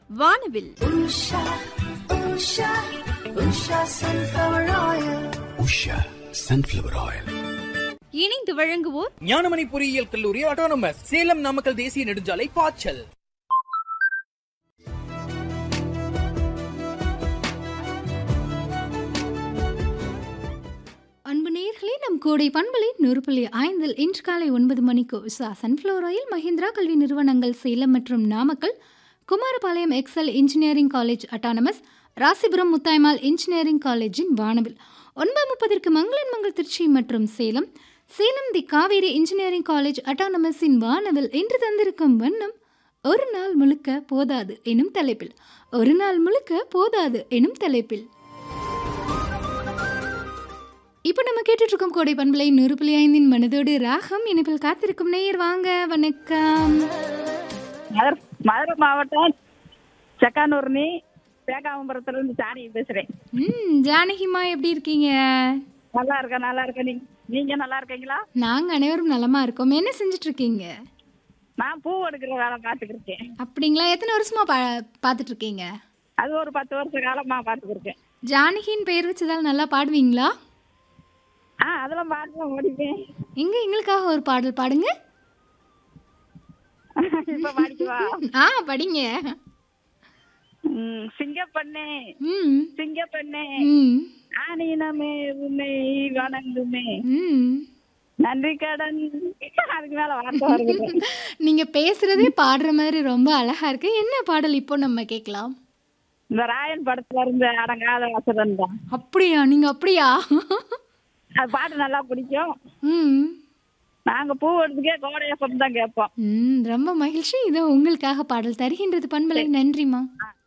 வானவில் Usha, Usha, Usha sunflower oil. Usha sunflower oil இணைந்து வழங்குவோர் ஞானமணி பொறியியல் கல்லூரி ஆட்டோனமஸ் சேலம் நாமக்கல் தேசிய நெடுஞ்சாலை பாய்ச்சல் அன்பு நேயர்களே நம் கோடை பண்பலை நூறு புள்ளி ஐந்தில் இன்று காலை ஒன்பது மணிக்கு உஷா சன்ஃப்ளவர் ஆயில் மஹிந்திரா கல்வி நிறுவனங்கள் சேலம் மற்றும் Namakkal Kumarapalayam Excel engineering college autonomous Rasipuram Muthayammal engineering காலேஜின் வானவில் ஒன்பது முப்பதற்கு மங்களன் மங்கள் திருச்சி மற்றும் Salem Salem the Kaveri engineering college அட்டானமஸின் வானவில் இன்று தந்திருக்கும் வண்ணம் ஒரு நாள் முழுக்க போதாது எனும் தலைப்பில் ஒரு நாள் முழுக்க போதாது எனும் தலைப்பில் இப்போ நம்ம கேட்டுட்டு இருக்கோம் கோடை பண்பலை நூறு புள்ளி ஐந்தின் மனதோடு ராகம் இனிப்பில் காத்திருக்கும் நேயர் வாங்க வணக்கம் மதுரை மதுரை மாவட்டம் செக்கானூர்னி பேகாமபுரத்துல இருந்து சாணி பேசுறேன் ம் ஜானகிமா எப்படி இருக்கீங்க நல்லா இருக்கேன் நல்லா இருக்கேன் நீங்க நீங்க நல்லா இருக்கீங்களா நாங்கள் அனைவரும் நலமா இருக்கோம் என்ன செஞ்சுட்டு இருக்கீங்க நான் பூ எடுக்கிற வேலை பார்த்துக்கிருக்கேன் அப்படிங்களா எத்தனை வருஷமா பா பார்த்துட்டு இருக்கீங்க அது ஒரு பத்து வருஷ காலமா பார்த்துக்கிருக்கேன் ஜானகின்னு பேர் வச்சதால் நல்லா பாடுவீங்களா ஆ அதெல்லாம் பார்த்து முடிப்பேன் எங்க எங்களுக்காக ஒரு பாடல் பாடுங்க இப்ப பாடிக்குவா ஆ படிங்க ம், சிங்கப்பண்ணே ம் சிங்கப்பண்ணே ம் ஆனீனமே உன்னை வணங்குமே ம் நன்றி கடன் அதுக்கு மேல வார்த்தை வருது நீங்க பேசுறதே பாடுற மாதிரி ரொம்ப அழகா இருக்கு என்ன பாடல் இப்போ நம்ம கேட்கலாம் இந்த ராயன் படத்துல இருந்து அடங்காத வசதன் தான் அப்படியா நீங்க அப்படியா அது பாட்டு நல்லா பிடிக்கும் ம் நாங்க பூ எடுத்துக்கே கோடை எஃப்எம் தான் கேட்போம் ம் ரொம்ப மகிழ்ச்சி இதோ உங்களுக்காக பாடல் தருகின்றது பண்பலை நன்றிம்மா ஆ